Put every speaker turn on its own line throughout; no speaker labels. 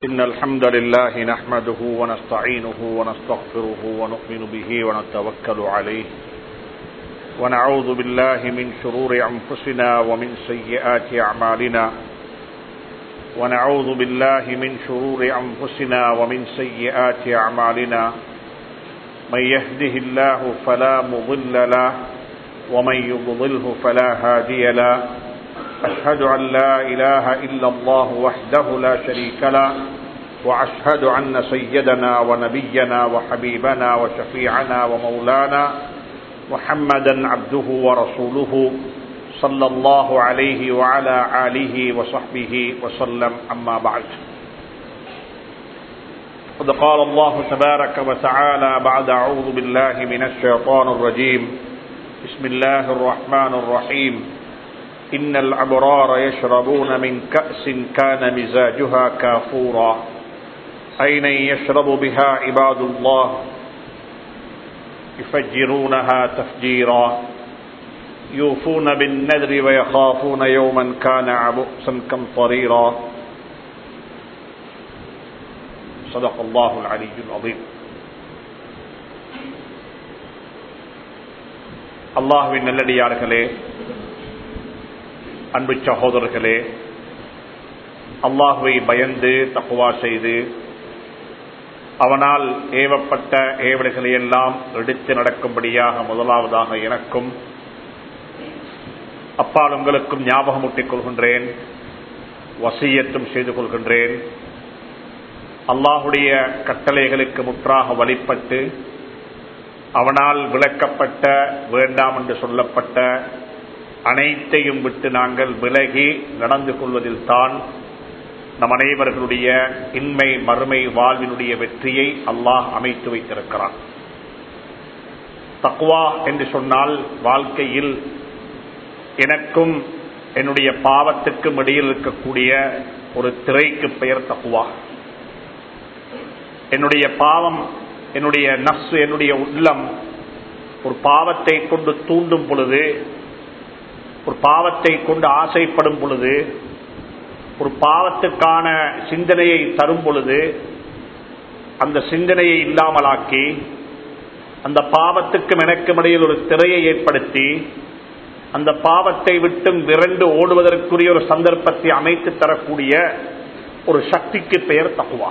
إن الحمد لله نحمده ونستعينه ونستغفره ونؤمن به ونتوكل عليه ونعوذ بالله من شرور أنفسنا ومن سيئات أعمالنا ونعوذ بالله من شرور أنفسنا ومن سيئات أعمالنا من يهده الله فلا مضل له ومن يضلله فلا هادي له أشهد أن لا إله إلا الله وحده لا شريك له وأشهد أن سيدنا ونبينا وحبيبنا وشفيعنا ومولانا محمدا عبده ورسوله صلى الله عليه وعلى آله وصحبه وسلم أما بعد قد قال الله تبارك وتعالى بعد أعوذ بالله من الشيطان الرجيم بسم الله الرحمن الرحيم إن الأبرار يشربون من كأس كان مزاجها كافورا أين يشرب بها عباد الله يفجرونها تفجيرا يوفون بالنذر ويخافون يوما كان عبؤسا كمطريرا صدق الله العلي العظيم அல்லாஹுவின் நல்லடியார்களே அன்பு சகோதரர்களே அல்லாஹுவை பயந்து தக்குவா செய்து அவனால் ஏவப்பட்ட ஏவல்களை எல்லாம் எடுத்து நடக்கும்படியாக முதலாவதாக எனக்கும் அப்பால் உங்களுக்கும் ஞாபகமூட்டிக் கொள்கின்றேன் வசியத்தும் செய்து கொள்கின்றேன் அல்லாஹுடைய கட்டளைகளுக்கு முற்றாக வழிபட்டு அவனால் விளக்கப்பட்ட வேண்டாம் என்று சொல்லப்பட்ட அனைத்தையும் விட்டு நாங்கள் விலகி நடந்து கொள்வதில் தான் நம் அனைவர்களுடைய இன்மை மறுமை வாழ்வினுடைய வெற்றியை அல்லாஹ் அமைத்து வைத்திருக்கிறான் தக்குவா என்று சொன்னால் வாழ்க்கையில் எனக்கும் என்னுடைய பாவத்துக்கும் இடையில் இருக்கக்கூடிய ஒரு திரைக்கு பெயர் தக்குவா என்னுடைய பாவம் என்னுடைய நப்சு என்னுடைய உள்ளம் ஒரு பாவத்தை கொண்டு தூண்டும் பொழுது ஒரு பாவத்தை கொண்டு ஆசைப்படும் பொழுது ஒரு பாவத்துக்கான சிந்தனையை தரும் பொழுது அந்த சிந்தனையை இல்லாமலாக்கி அந்த பாவத்துக்கும் எனக்கும் இடையில் ஒரு திரையை ஏற்படுத்தி அந்த பாவத்தை விட்டும் விரண்டு ஓடுவதற்குரிய ஒரு சந்தர்ப்பத்தை அமைத்து தரக்கூடிய ஒரு சக்திக்கு பெயர் தகுவா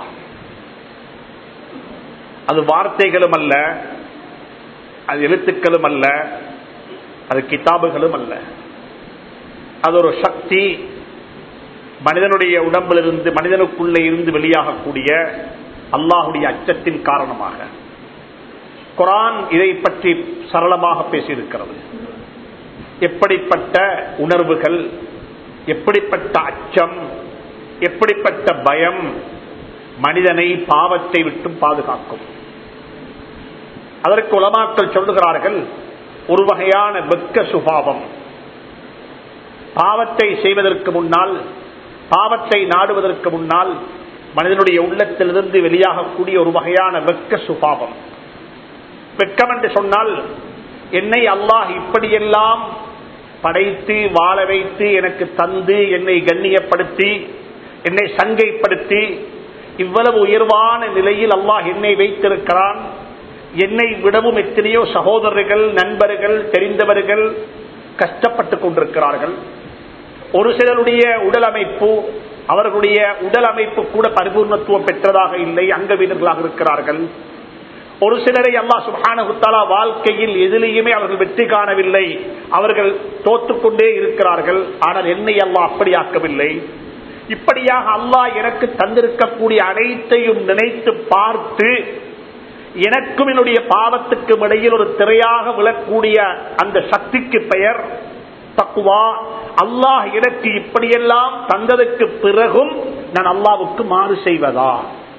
அது வார்த்தைகளும் அல்ல அது எழுத்துக்களும் அல்ல அது கிதாபுகளும் அல்ல அது ஒரு சக்தி மனிதனுடைய உடம்பிலிருந்து மனிதனுக்குள்ளே இருந்து வெளியாகக்கூடிய அல்லாஹுடைய அச்சத்தின் காரணமாக குரான் இதை பற்றி சரளமாக பேசியிருக்கிறது எப்படிப்பட்ட உணர்வுகள் எப்படிப்பட்ட அச்சம் எப்படிப்பட்ட பயம் மனிதனை பாவத்தை விட்டும் பாதுகாக்கும் அதற்கு உலமாக்கள் சொல்லுகிறார்கள் ஒரு வகையான வெக்க சுபாவம் பாவத்தை செய்வதற்கு முன்னால் பாவத்தை நாடுவதற்கு முன்னால் மனிதனுடைய உள்ளத்திலிருந்து வெளியாகக்கூடிய ஒரு வகையான வெக்க சுபாவம் வெக்கம் என்று சொன்னால் என்னை அல்லாஹ் இப்படியெல்லாம் படைத்து வாழ வைத்து எனக்கு தந்து என்னை கண்ணியப்படுத்தி என்னை சங்கைப்படுத்தி இவ்வளவு உயர்வான நிலையில் அல்லாஹ் என்னை வைத்திருக்கிறான் என்னை விடவும் எத்தனையோ சகோதரர்கள் நண்பர்கள் தெரிந்தவர்கள் கஷ்டப்பட்டுக் கொண்டிருக்கிறார்கள் ஒரு சிலருடைய உடல் அமைப்பு அவர்களுடைய உடல் அமைப்பு கூட பரிபூர்ணத்துவம் பெற்றதாக இல்லை அங்க வீரர்களாக இருக்கிறார்கள் ஒரு சிலரை அல்லா சுபானகுத்தாலா வாழ்க்கையில் எதிலேயுமே அவர்கள் வெற்றி காணவில்லை அவர்கள் தோத்துக்கொண்டே இருக்கிறார்கள் ஆனால் என்னை அல்லா அப்படி ஆக்கவில்லை இப்படியாக அல்லாஹ் எனக்கு தந்திருக்கக்கூடிய அனைத்தையும் நினைத்து பார்த்து எனக்கும் என்னுடைய பாவத்துக்கும் இடையில் ஒரு திரையாக விழக்கூடிய அந்த சக்திக்கு பெயர் தக்குவா அல்லாஹ் எனக்கு இப்படியெல்லாம் தந்ததற்கு பிறகும் நான் அல்லாவுக்கு மாறு செய்வதா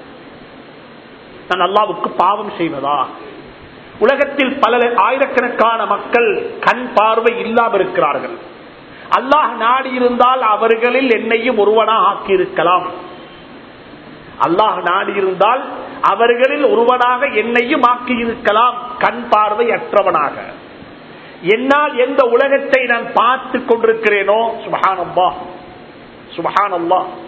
நான் அல்லாவுக்கு பாவம் செய்வதா உலகத்தில் பல ஆயிரக்கணக்கான மக்கள் கண் பார்வை இல்லாமல் இருக்கிறார்கள் அல்லாஹ் நாடி இருந்தால் அவர்களில் என்னையும் ஒருவனாக ஆக்கியிருக்கலாம் அல்லாஹ் நாடி இருந்தால் அவர்களில் ஒருவனாக என்னையும் ஆக்கியிருக்கலாம் கண் பார்வை அற்றவனாக என்னால் எந்த உலகத்தை நான் பார்த்து கொண்டிருக்கிறேனோ சுபஹானல்லா சுபஹானல்லா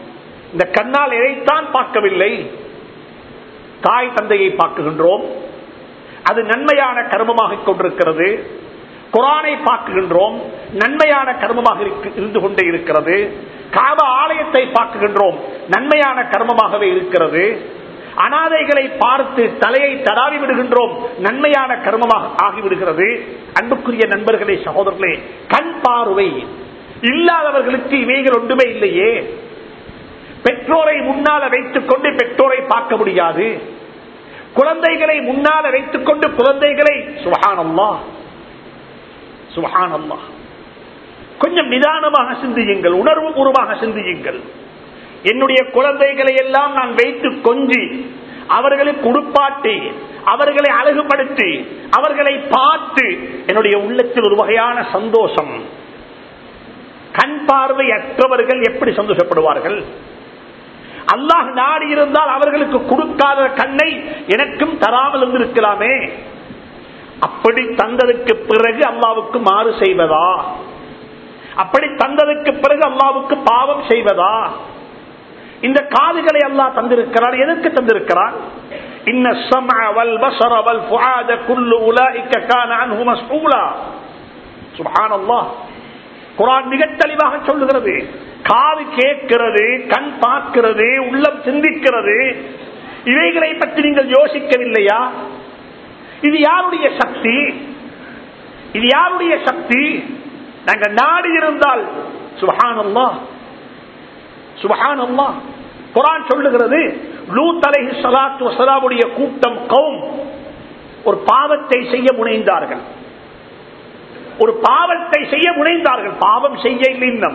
இந்த கண்ணால் எதைத்தான் பார்க்கவில்லை தாய் தந்தையை பார்க்குகின்றோம் அது நன்மையான கர்மமாக கொண்டிருக்கிறது குரானை பார்க்குகின்றோம் நன்மையான கர்மமாக இருந்து கொண்டே இருக்கிறது காப ஆலயத்தை பார்க்குகின்றோம் நன்மையான கர்மமாகவே இருக்கிறது அனாதைகளை பார்த்து தலையை தடாவி விடுகின்றோம் நன்மையான கர்மமாக ஆகிவிடுகிறது அன்புக்குரிய நண்பர்களே சகோதரர்களே கண் பார்வை இல்லாதவர்களுக்கு இவைகள் ஒன்றுமே இல்லையே பெற்றோரை முன்னால வைத்துக் கொண்டு பெற்றோரை பார்க்க முடியாது குழந்தைகளை முன்னால வைத்துக் கொண்டு குழந்தைகளை சுகானம்மா சுகானம்மா கொஞ்சம் நிதானமாக சிந்தியுங்கள் உணர்வு பூர்வமாக சிந்தியுங்கள் என்னுடைய குழந்தைகளை எல்லாம் நான் வைத்து கொஞ்சி அவர்களுக்கு உடுப்பாட்டி அவர்களை அழகுபடுத்தி அவர்களை பார்த்து என்னுடைய உள்ளத்தில் ஒரு வகையான சந்தோஷம் கண் பார்வை அற்றவர்கள் எப்படி சந்தோஷப்படுவார்கள் அல்லாஹ் நாடி இருந்தால் அவர்களுக்கு கொடுக்காத கண்ணை எனக்கும் தராமல் இருந்திருக்கலாமே அப்படி தந்ததுக்கு பிறகு அல்லாவுக்கு மாறு செய்வதா அப்படி தந்ததுக்கு பிறகு அல்லாவுக்கு பாவம் செய்வதா இந்த காதுகளை அல்லாஹ் தந்திருக்கிறான் எதற்கு தந்திருக்கிறான் இன்ன السمع والبصر والفؤاد كل اولئك كان عنه مسؤولا سبحان الله குரான் மிக தெளிவாக சொல்லுகிறது காது கேட்கிறது கண் பார்க்கிறது உள்ளம் சிந்திக்கிறது இவைகளை பற்றி நீங்கள் யோசிக்கவில்லையா இது யாருடைய சக்தி இது யாருடைய சக்தி நாங்க நாடி இருந்தால் சுபஹானல்லா சுபஹானல்லா குரான் சொல்லுகிறது லூத் அலைஹி ஸலாத்து வஸலாமுடைய கூட்டம் கௌம் ஒரு பாவத்தை செய்ய முனைந்தார்கள் ஒரு பாவத்தை செய்ய முனைந்தார்கள் பாவம் செய்ய இன்னும்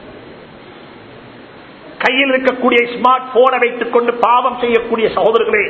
கையில் இருக்கக்கூடிய ஸ்மார்ட் போனை வைத்துக் கொண்டு பாவம் செய்யக்கூடிய சகோதரர்களே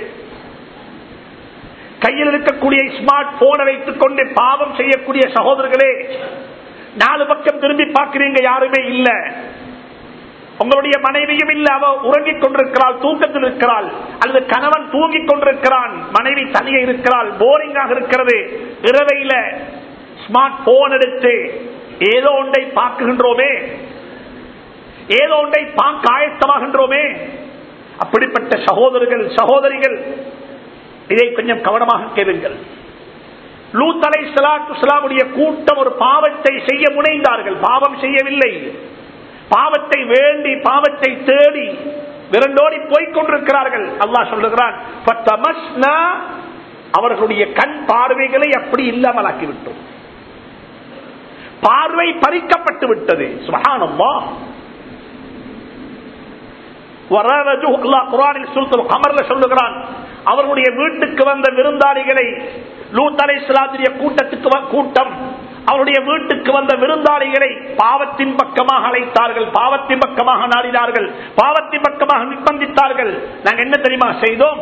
கையில் இருக்கக்கூடிய ஸ்மார்ட் போனை வைத்துக் கொண்டு பாவம் செய்யக்கூடிய சகோதரர்களே நாலு பக்கம் திரும்பி பார்க்கிறீங்க யாருமே இல்ல உங்களுடைய மனைவியும் இல்ல அவ உறங்கிக் கொண்டிருக்கிறாள் தூக்கத்தில் இருக்கிறாள் அல்லது கணவன் தூங்கிக் கொண்டிருக்கிறான் மனைவி தனியே இருக்கிறாள் போரிங்காக இருக்கிறது இரவையில ஸ்மார்ட் போன் எடுத்து ஏதோ ஒன்றை பார்க்குகின்றோமே ஏதோ ஒன்றை பார்க்க ஆயத்தமாகின்றோமே அப்படிப்பட்ட சகோதரர்கள் சகோதரிகள் இதை கொஞ்சம் கவனமாக கேளுங்கள் லூத்தலை சலாத்து சலாமுடைய கூட்டம் ஒரு பாவத்தை செய்ய முனைந்தார்கள் பாவம் செய்யவில்லை பாவத்தை வேண்டி பாவத்தை தேடி விரண்டோடி போய்கொண்டிருக்கிறார்கள் அல்லாஹ் சொல்லுகிறான் அவர்களுடைய கண் பார்வைகளை அப்படி இல்லாமலாக்கிவிட்டோம் பார்வை பறிக்கப்பட்டு விட்டது சுகானம்மா சொல்லுகிறான் அவர்களுடைய வீட்டுக்கு வந்த விருந்தாளிகளை லூத்தலை சிலாதிரிய கூட்டத்துக்கு கூட்டம் அவருடைய வீட்டுக்கு வந்த விருந்தாளிகளை பாவத்தின் பக்கமாக அழைத்தார்கள் பாவத்தின் பக்கமாக நாடினார்கள் பாவத்தின் பக்கமாக நிர்பந்தித்தார்கள் நாங்கள் என்ன தெரியுமா செய்தோம்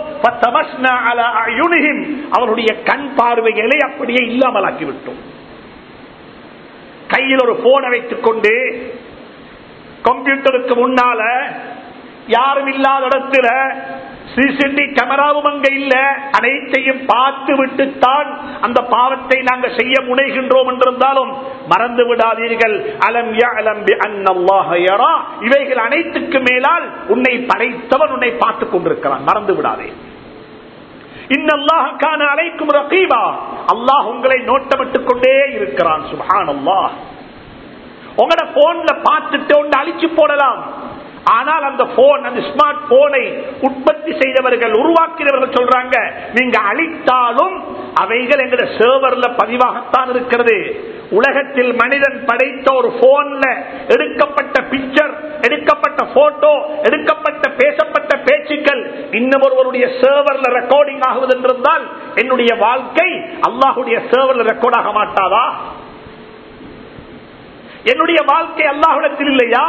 அவருடைய கண் பார்வைகளை அப்படியே இல்லாமலாக்கிவிட்டோம் கையில் ஒரு போனை வைத்துக் கொண்டு கம்ப்யூட்டருக்கு முன்னால யாரும் இல்லாத இடத்துல சிசிடி கேமராவும் அங்க இல்ல அனைத்தையும் பார்த்து விட்டுத்தான் அந்த பாவத்தை நாங்கள் செய்ய முனைகின்றோம் என்றிருந்தாலும் மறந்து விடாதீர்கள் அலம் அலம்பி அன்னல்லாஹரா இவைகள் அனைத்துக்கு மேலால் உன்னை படைத்தவன் உன்னை பார்த்துக் கொண்டிருக்கிறான் மறந்து விடாதே இன்னல்லாஹான அழைக்கும் ரகீபா அல்லாஹ் உங்களை நோட்டமிட்டுக் கொண்டே இருக்கிறான் சுபான் அல்லாஹ் உங்களோட போன்ல பார்த்துட்டு ஒன்று அழிச்சு போடலாம் ஆனால் அந்த போன் அந்த ஸ்மார்ட் போனை உற்பத்தி செய்தவர்கள் உருவாக்கினவர்கள் சொல்றாங்க நீங்க அழித்தாலும் அவைகள் எங்க சர்வர்ல பதிவாகத்தான் இருக்கிறது உலகத்தில் மனிதன் படைத்த ஒரு போன்ல எடுக்கப்பட்ட பிக்சர் எடுக்கப்பட்ட போட்டோ எடுக்கப்பட்ட பேசப்பட்ட பேச்சுக்கள் இன்னும் ஒருவருடைய சர்வர்ல ரெக்கார்டிங் ஆகுவது என்றிருந்தால் என்னுடைய வாழ்க்கை அல்லாஹுடைய சர்வர்ல ரெக்கார்ட் ஆக மாட்டாதா என்னுடைய வாழ்க்கை அல்லாஹுடத்தில் இல்லையா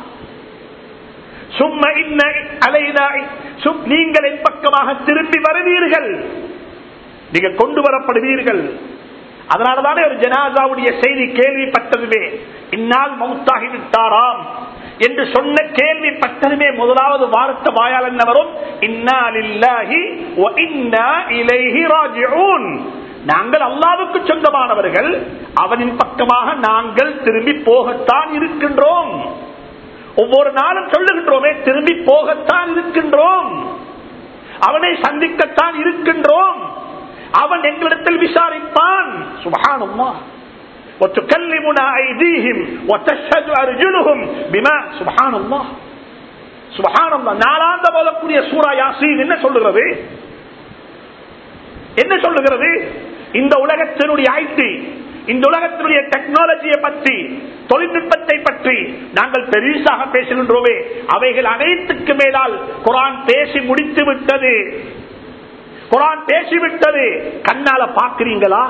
சும்மா இன்ன அலைதாய் நீங்கள் என் பக்கமாக திரும்பி வருவீர்கள் நீங்க கொண்டு வரப்படுவீர்கள் அதனாலதானே ஒரு ஜனாதாவுடைய செய்தி கேள்விப்பட்டதுமே இந்நாள் மவுத்தாகி விட்டாராம் என்று சொன்ன கேள்விப்பட்டதுமே முதலாவது வார்த்தை வாயால் என்ன வரும் இன்னாலில்லாஹி இன்னா இலைஹி ராஜிஊன் நாங்கள் அல்லாவுக்கு சொந்தமானவர்கள் அவனின் பக்கமாக நாங்கள் திரும்பி போகத்தான் இருக்கின்றோம் ஒவ்வொரு நாளும் சொல்லுகின்றோமே திரும்பி போகத்தான் இருக்கின்றோம் அவனை சந்திக்கத்தான் இருக்கின்றோம் அவன் எங்களிடத்தில் விசாரிப்பான் சுபஹானல்லாஹ் وتكلمنا أيديهم وتشهد أرجلهم بما سبحان الله سبحان الله நாலாந்த போலக்கூடிய சூரா யாசீன் என்ன சொல்லுகிறது என்ன சொல்லுகிறது இந்த உலகத்தினுடைய ஐடி இந்த உலகத்தினுடைய டெக்னாலஜியை பற்றி தொழில்நுட்பத்தை பற்றி நாங்கள் பெரிசாக பேசுகின்றோமே அவைகள் அனைத்துக்கு மேலால் குரான் பேசி முடித்து விட்டது குரான் பேசிவிட்டது கண்ணால பாக்குறீங்களா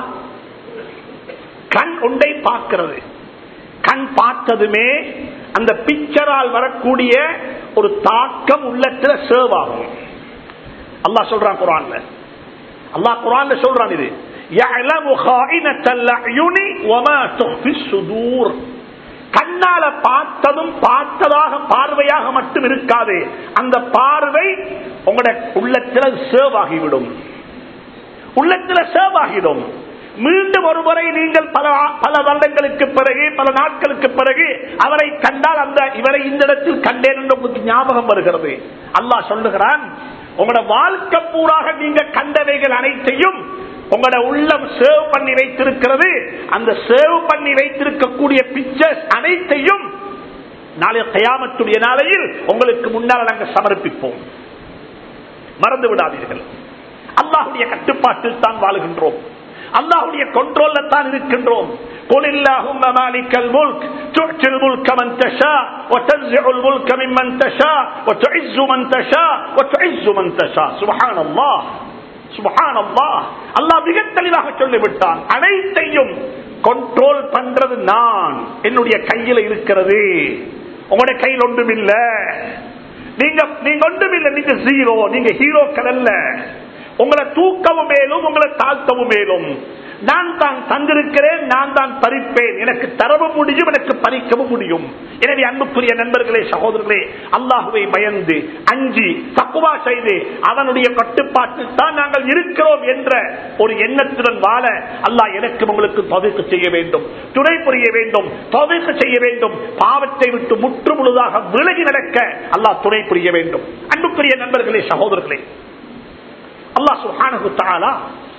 கண் ஒன்றை பார்க்கிறது கண் பார்த்ததுமே அந்த பிக்சரால் வரக்கூடிய ஒரு தாக்கம் உள்ளத்துல சேவ் ஆகும் அல்லாஹ் சொல்றான் குரான்ல அல்லாஹ் குரான்ல சொல்றான் இது يعلم خائنة الأعين وما تخفي الصدور கண்ணால பார்த்ததும் பார்த்ததாக பார்வையாக மட்டும் இருக்காது அந்த பார்வை உங்களுடைய உள்ளத்துல சேவ் ஆகிவிடும் உள்ளத்துல சேவ் ஆகிடும் மீண்டும் ஒருமுறை நீங்கள் பல பல வருடங்களுக்கு பிறகு பல நாட்களுக்கு பிறகு அவரை கண்டால் அந்த இவரை இந்த இடத்தில் கண்டேன் என்று உங்களுக்கு ஞாபகம் வருகிறது அல்லாஹ் சொல்லுகிறான் உங்களோட வாழ்க்கை பூராக நீங்க கண்டவைகள் அனைத்தையும் உங்களோட உள்ளம் சேவ் பண்ணி வைத்திருக்கிறது அந்த சேவ் பண்ணி வைத்திருக்கக்கூடிய பிக்சர்ஸ் அனைத்தையும் நாளைய கயாமத்துடைய நாளையில் உங்களுக்கு முன்னால் நாங்கள் சமர்ப்பிப்போம் மறந்து விடாதீர்கள் அல்லாஹுடைய கட்டுப்பாட்டில் தான் வாழுகின்றோம் அல்லாஹுடைய கண்ட்ரோல்ல தான் இருக்கின்றோம் قل اللهم مالك الملك تؤتي الملك من تشاء وتنزع الملك ممن تشاء وتعز من تشاء وتعز من تشاء سبحان الله سبحان الله அல்லாஹ் மிக தெளிவாக சொல்லிவிட்டான் அனைத்தையும் கண்ட்ரோல் பண்றது நான் என்னுடைய கையில இருக்கிறது உங்களுடைய கையில் ஒன்றும் இல்ல நீங்க நீங்க ஒன்றும் இல்ல நீங்க ஜீரோ நீங்க ஹீரோக்கள் அல்ல உங்களை தூக்கவும் மேலும் உங்களை தாழ்த்தவும் மேலும் நான் தான் தந்திருக்கிறேன் நான் தான் பறிப்பேன் எனக்கு தரவும் முடியும் எனக்கு பறிக்கவும் முடியும் எனவே அன்புக்குரிய நண்பர்களே சகோதரர்களே அல்லாஹுவை பயந்து அஞ்சி தக்குவா செய்து அவனுடைய கட்டுப்பாட்டில் தான் நாங்கள் இருக்கிறோம் என்ற ஒரு எண்ணத்துடன் வாழ அல்லாஹ் எனக்கு உங்களுக்கு தொகைக்கு செய்ய வேண்டும் துணை புரிய வேண்டும் தொகைக்கு செய்ய வேண்டும் பாவத்தை விட்டு முற்று முழுதாக விலகி நடக்க அல்லாஹ் துணை புரிய வேண்டும் அன்புக்குரிய நண்பர்களே சகோதரர்களே அல்லாஹ் சுஹானு தாலா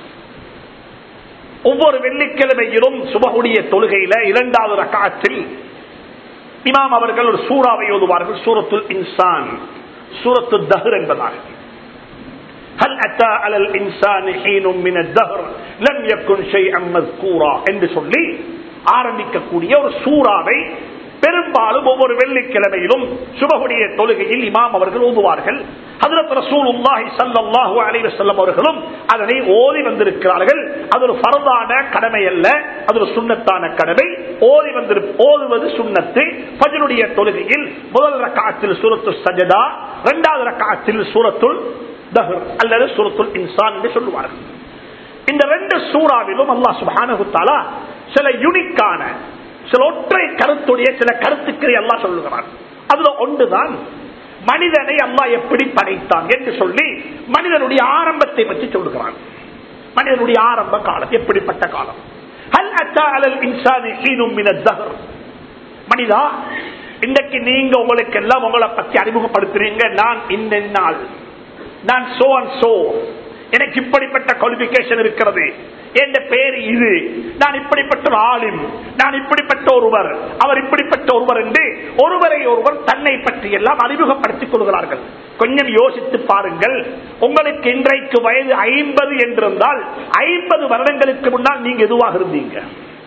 ஒவ்வொரு வெள்ளிக்கிழமையிலும் சுபகுடைய தொழுகையில இரண்டாவது ரக்காத்தில் இமாம் அவர்கள் ஒரு சூறாவை ஓதுவார்கள் சூரத்துல் இன்சான் சூரத்து தஹர் என்பதாக هل أتى على الإنسان حين من الدهر لم يكن شيئا مذكورا என்று சொல்லி ஆரம்பிக்கக்கூடிய ஒரு சூறாவை பெரும்பாலும் ஒவ்வொரு வெள்ளிக்கிழமையிலும் சுபகுடைய தொழுகையில் இமாம் அவர்கள் ஓதுவார்கள் ஹதரத் ரசூலுல்லாஹி ஸல்லல்லாஹு அலைஹி வஸல்லம் அவர்களும் அதனை ஓதி வந்திருக்கிறார்கள் அது ஒரு ஃபர்தான கடமை அல்ல அது ஒரு சுன்னத்தான கடமை ஓதி வந்து ஓதுவது சுன்னத்து ஃபஜ்ருடைய தொழுகையில் முதல் ரக்காத்தில் சூரத்து சஜதா இரண்டாவது ரக்காத்தில் சூரத்துல் தஹர் அல்லது சூரத்துல் இன்சான் என்று சொல்லுவார்கள் இந்த ரெண்டு சூறாவிலும் அல்லாஹ் சுப்ஹானஹு தஆலா சில யூனிக்கான சில ஒற்றை கருத்துடைய சில கருத்துக்களை எல்லாம் சொல்லுகிறான் அதுல ஒன்றுதான் மனிதனை அல்லாஹ் எப்படி படைத்தான் என்று சொல்லி மனிதனுடைய ஆரம்பத்தை பற்றி சொல்லுகிறான் மனிதனுடைய ஆரம்ப காலம் எப்படிப்பட்ட காலம் ஹல் அத்தா அலல் இன்சானி ஹீனும் மின தஹர் மனிதா இன்னைக்கு நீங்க உங்களுக்கு எல்லாம் உங்களை பத்தி அறிமுகப்படுத்துறீங்க நான் இந்த நாள் நான் சோ அண்ட் சோ எனக்கு இப்படிப்பட்ட குவாலிபிகேஷன் இருக்கிறது என் பேர் இது நான் இப்படிப்பட்ட ஒரு ஆளும் நான் இப்படிப்பட்ட ஒருவர் அவர் இப்படிப்பட்ட ஒருவர் என்று ஒருவரை ஒருவர் தன்னை பற்றி எல்லாம் அறிமுகப்படுத்திக் கொள்கிறார்கள் கொஞ்சம் யோசித்து பாருங்கள் உங்களுக்கு இன்றைக்கு வயது ஐம்பது என்றிருந்தால் ஐம்பது வருடங்களுக்கு முன்னால் நீங்க எதுவாக இருந்தீங்க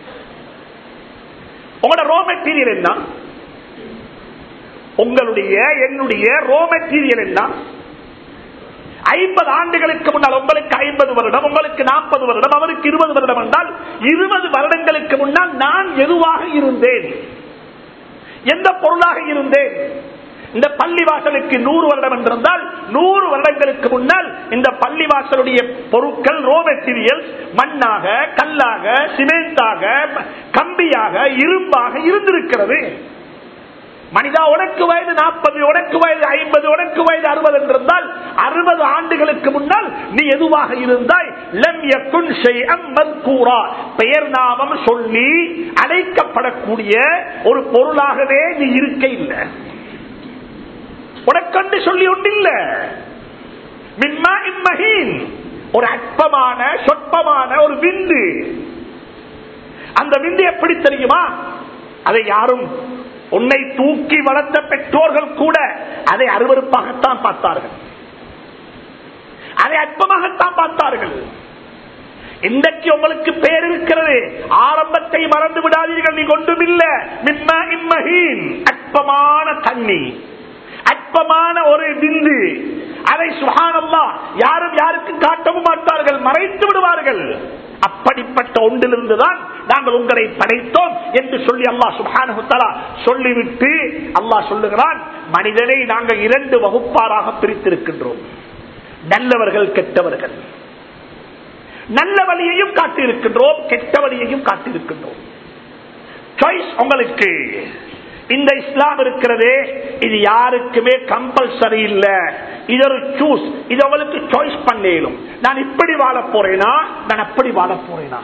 உங்களோட ரோ மெட்டீரியல் என்ன உங்களுடைய என்னுடைய ரோ மெட்டீரியல் என்ன ஐம்பது ஆண்டுகளுக்கு முன்னால் உங்களுக்கு ஐம்பது வருடம் உங்களுக்கு நாற்பது வருடம் அவருக்கு இருபது வருடம் என்றால் இருபது வருடங்களுக்கு முன்னால் நான் எதுவாக இருந்தேன் எந்த பொருளாக இருந்தேன் இந்த பள்ளிவாசலுக்கு நூறு வருடம் என்றிருந்தால் நூறு வருடங்களுக்கு முன்னால் இந்த பள்ளிவாசலுடைய பொருட்கள் ரோ மெட்டீரியல் மண்ணாக கல்லாக சிமெண்டாக கம்பியாக இரும்பாக இருந்திருக்கிறது மனிதா உனக்கு வயது நாற்பது உனக்கு வயது ஐம்பது உனக்கு வயது அறுபது என்றிருந்தால் அறுபது ஆண்டுகளுக்கு முன்னால் நீ எதுவாக இருந்தாய் லம் யக்குன் ஷைஅம் மذ்கூரா பெயர் நாமம் சொல்லி அழைக்கப்படக்கூடிய ஒரு பொருளாகவே நீ இருக்க இல்லை உனக்கண்டு சொல்லி ஒன்றில்ல மின்மா இம்மஹீன் ஒரு அற்பமான சொற்பமான ஒரு விந்து அந்த விந்து எப்படி தெரியுமா அதை யாரும் உன்னை தூக்கி வளர்த்த பெற்றோர்கள் கூட அதை அருவருப்பாகத்தான் பார்த்தார்கள் அதை அற்பமாகத்தான் பார்த்தார்கள் இன்றைக்கு உங்களுக்கு பேர் இருக்கிறது ஆரம்பத்தை மறந்து விடாதீர்கள் நீ ஒன்றுமில்ல மின்மா இம்மஹீன் அற்பமான தண்ணி அற்பமான ஒரு விந்து அதை சுகானல்லா யாரும் யாருக்கு காட்டவும் மாட்டார்கள் மறைத்து விடுவார்கள் அப்படிப்பட்ட ஒன்றிலிருந்துதான் நாங்கள் உங்களை படைத்தோம் என்று சொல்லி அல்லாஹ் சுபானுத்தலா சொல்லிவிட்டு அல்லாஹ் சொல்லுகிறான் மனிதனை நாங்கள் இரண்டு வகுப்பாராக பிரித்திருக்கின்றோம் நல்லவர்கள் கெட்டவர்கள் நல்ல வழியையும் காட்டியிருக்கின்றோம் கெட்ட வழியையும் காட்டியிருக்கின்றோம் சாய்ஸ் உங்களுக்கு இந்த இஸ்லாம் இருக்கிறதே இது யாருக்குமே கம்பல்சரி இல்ல இது ஒரு சூஸ் இது உங்களுக்கு சாய்ஸ் பண்ணேலும் நான் இப்படி வாழ போறேனா நான் அப்படி வாழ போறேனா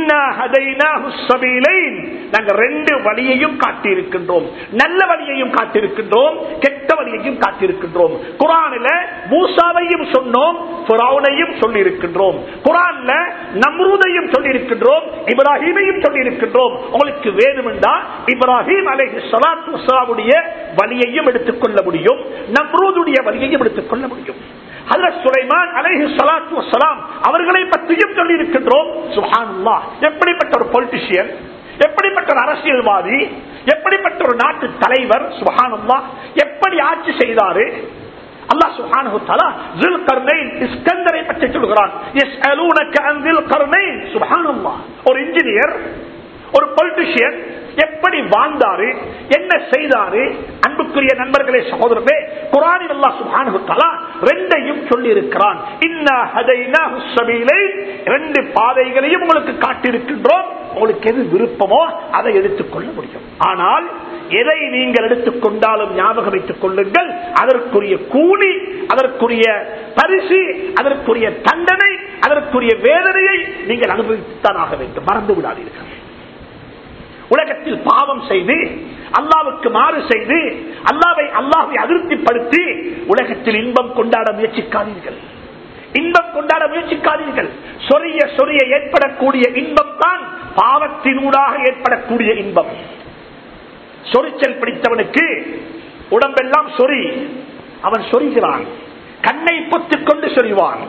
நாங்க ரெண்டு வழியையும் காட்டியிருக்கின்றோம் நல்ல வழியையும் காட்டியிருக்கின்றோம் கெட்ட வழியையும் காட்டியிருக்கின்றோம் குரானில மூசாவையும் சொன்னோம் புறாவுனையும் சொல்லி இருக்கின்றோம் குரான்ல நம்ரூதையும் சொல்லி இருக்கின்றோம் இப்ராஹிமையும் சொல்லி இருக்கின்றோம் உங்களுக்கு வேணும் இப்ராஹிம் அலைஹி சலாத்து வசலாமுடைய வழியையும் எடுத்துக் கொள்ள முடியும் நம்ரூதுடைய வழியையும் எடுத்துக் கொள்ள முடியும் சுலைமான் அலைஹி சலாத்து வசலாம் அவர்களை பற்றியும் சொல்லி இருக்கின்றோம் சுஹானுல்லா எப்படிப்பட்ட ஒரு பொலிட்டிஷியன் எப்படிப்பட்ட ஒரு அரசியல்வாதி எப்படிப்பட்ட ஒரு நாட்டு தலைவர் சுஹானுல்லா எப்படி ஆட்சி செய்தாரு அல்லாஹ் சுப்ஹானஹு தஆலா ذில் கர்னைன் இஸ்கந்தரை பற்றி சொல்கிறான் يسالونك عن ذில் கர்னைன் சுப்ஹானல்லாஹ் ஒரு இன்ஜினியர் ஒரு பொலிட்டிஷியன் எப்படி வாழ்ந்தாரு என்ன செய்தாரு அன்புக்குரிய நண்பர்களே சகோதரர்களே குரானில் அல்லாஹ் சுப்ஹானஹு தஆலா ரெண்டையும் சொல்லி இருக்கிறான் இன்னா ஹதைனாஹு ஸபீலை ரெண்டு பாதைகளையும் உங்களுக்கு காட்டியிருக்கின்றோம் உங்களுக்கு எது விருப்பமோ அதை எடுத்துக்கொள்ள முடியும் ஆனால் எதை நீங்கள் எடுத்துக்கொண்டாலும் ஞாபகம் வைத்துக் கொள்ளுங்கள் அதற்குரிய கூலி அதற்குரிய பரிசு அதற்குரிய தண்டனை அதற்குரிய வேதனையை நீங்கள் அனுபவித்துத்தான் ஆக வேண்டும் மறந்து விடாதீர்கள் உலகத்தில் பாவம் செய்து அல்லாவுக்கு மாறு செய்து அல்லாவை அல்லாவை அதிருப்திப்படுத்தி உலகத்தில் இன்பம் கொண்டாட முயற்சிக்காதீர்கள் இன்பம் கொண்டாட முயற்சிக்காதீர்கள் சொரிய சொரிய ஏற்படக்கூடிய இன்பம் தான் பாவத்தினூடாக ஏற்படக்கூடிய இன்பம் சொரிச்சல் பிடித்தவனுக்கு உடம்பெல்லாம் சொறி அவன் சொரிகிறான் கண்ணை பொத்துக் கொண்டு சொறிவான்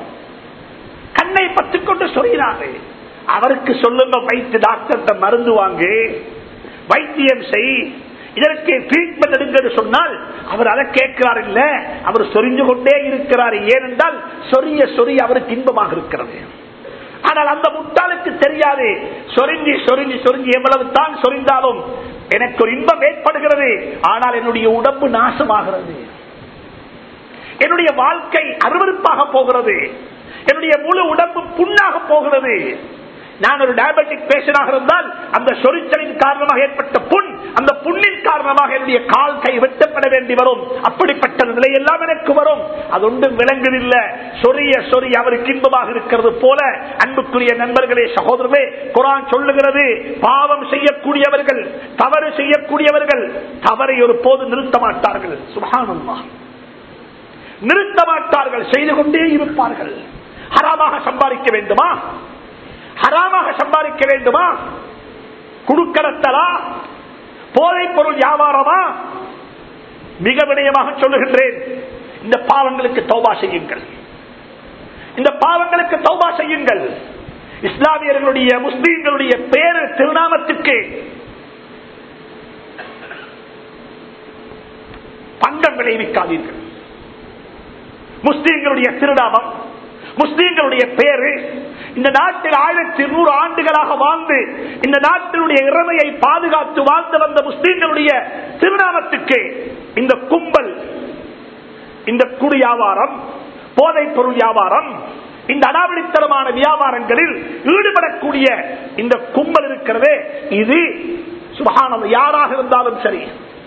கண்ணை பத்துக் கொண்டு சொறிகிறாரு அவருக்கு சொல்லுங்க வைத்து டாக்டர் மருந்து வாங்கு வைத்தியம் செய் இதற்கு ட்ரீட்மெண்ட் எடுங்க சொன்னால் அவர் அதை கேட்கிறார் இல்ல அவர் சொரிஞ்சு கொண்டே இருக்கிறார் ஏனென்றால் சொரிய சொறி அவருக்கு இன்பமாக இருக்கிறது ஆனால் அந்த முட்டாளுக்கு தெரியாது சொரிஞ்சி சொரிஞ்சி சொரிஞ்சி எவ்வளவு தான் சொரிந்தாலும் எனக்கு ஒரு இன்பம் ஏற்படுகிறது ஆனால் என்னுடைய உடம்பு நாசமாகிறது என்னுடைய வாழ்க்கை அருவறுப்பாக போகிறது என்னுடைய முழு உடம்பு புண்ணாக போகிறது நான் ஒரு டயபெட்டிக் பேஷனாக இருந்தால் அந்த சொரிச்சலின் காரணமாக ஏற்பட்ட புண் அந்த புண்ணின் காரணமாக என்னுடைய கால் கை வெட்டப்பட வேண்டி வரும் அப்படிப்பட்ட நிலை எல்லாம் எனக்கு வரும் அது ஒன்றும் விளங்குதில்லை சொரிய சொறி அவருக்கு இன்பமாக இருக்கிறது போல அன்புக்குரிய நண்பர்களே சகோதரர்களே குரான் சொல்லுகிறது பாவம் செய்யக்கூடியவர்கள் தவறு செய்யக்கூடியவர்கள் தவறை ஒரு போது நிறுத்த மாட்டார்கள் சுபானம்மா நிறுத்த மாட்டார்கள் செய்து கொண்டே இருப்பார்கள் ஹராமாக சம்பாதிக்க வேண்டுமா ஹராமாக சம்பாதிக்க வேண்டுமா குடுக்கடத்தலா போதைப் பொருள் வியாபாரமா மிக விடயமாக சொல்லுகின்றேன் இந்த பாவங்களுக்கு தௌபா செய்யுங்கள் இந்த பாவங்களுக்கு தௌபா செய்யுங்கள் இஸ்லாமியர்களுடைய முஸ்லீம்களுடைய பேரு திருநாமத்துக்கு பங்கம் விளைவிக்காதீர்கள் முஸ்லீம்களுடைய திருநாமம் முஸ்லீம்களுடைய பேரு இந்த நாட்டில் ஆயிரத்தி நூறு ஆண்டுகளாக வாழ்ந்து இந்த நாட்டினுடைய இறமையை பாதுகாத்து வாழ்ந்து வந்த முஸ்லீம்களுடைய திருநாமத்துக்கு இந்த கும்பல் இந்த குடி வியாபாரம் போதைப் பொருள் வியாபாரம் இந்த அடாவடித்தனமான வியாபாரங்களில் ஈடுபடக்கூடிய இந்த கும்பல் இருக்கிறதே இது சுபகானம் யாராக இருந்தாலும் சரி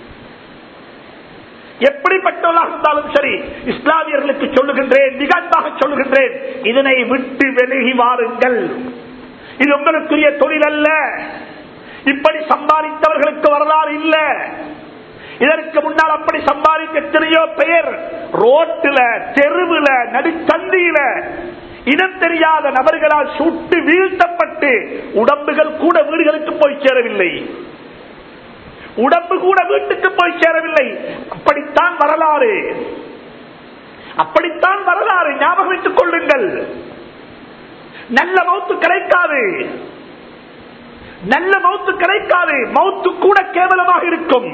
எப்படிப்பட்டவர்களாக இருந்தாலும் சரி இஸ்லாமியர்களுக்கு சொல்லுகின்றேன் நிகழ்வாக சொல்லுகின்றேன் இதனை விட்டு விலகி வாருங்கள் இது உங்களுக்குரிய தொழில் அல்ல இப்படி சம்பாதித்தவர்களுக்கு வரலாறு இல்ல இதற்கு முன்னால் அப்படி சம்பாதிக்க எத்தனையோ பெயர் ரோட்டில தெருவுல நடுச்சந்தியில இனம் தெரியாத நபர்களால் சுட்டு வீழ்த்தப்பட்டு உடம்புகள் கூட வீடுகளுக்கு போய் சேரவில்லை உடம்பு கூட வீட்டுக்கு போய் சேரவில்லை அப்படித்தான் வரலாறு அப்படித்தான் வரலாறு ஞாபகம் வைத்துக் கொள்ளுங்கள் நல்ல மௌத்து கிடைக்காது நல்ல மௌத்து கிடைக்காது மௌத்து கூட கேவலமாக இருக்கும்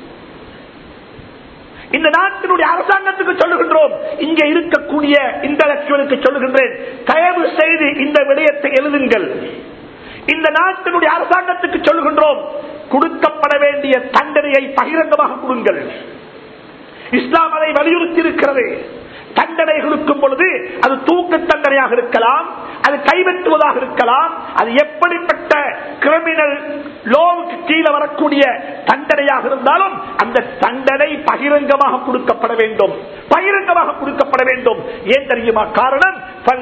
இந்த நாட்டினுடைய அரசாங்கத்துக்கு சொல்லுகின்றோம் இங்கே இருக்கக்கூடிய இன்டலக்சுவலுக்கு சொல்லுகின்றேன் தயவு செய்து இந்த விடயத்தை எழுதுங்கள் இந்த நாட்டினுடைய அரசாங்கத்துக்கு சொல்லுகின்றோம் கொடுக்கப்பட வேண்டிய தண்டனையை பகிரங்கமாக கொடுங்கள் இஸ்லாம் அதை வலியுறுத்தி இருக்கிறது தண்டனை கொடுக்கும் பொழுது அது தூக்கு தண்டனையாக இருக்கலாம் அது கைவெட்டுவதாக இருக்கலாம் அது எப்படிப்பட்ட கிரிமினல் லோவுக்கு கீழே வரக்கூடிய தண்டனையாக இருந்தாலும் அந்த தண்டனை பகிரங்கமாக கொடுக்கப்பட வேண்டும் பகிரங்கமாக கொடுக்கப்பட வேண்டும் ஏன் தெரியுமா காரணம்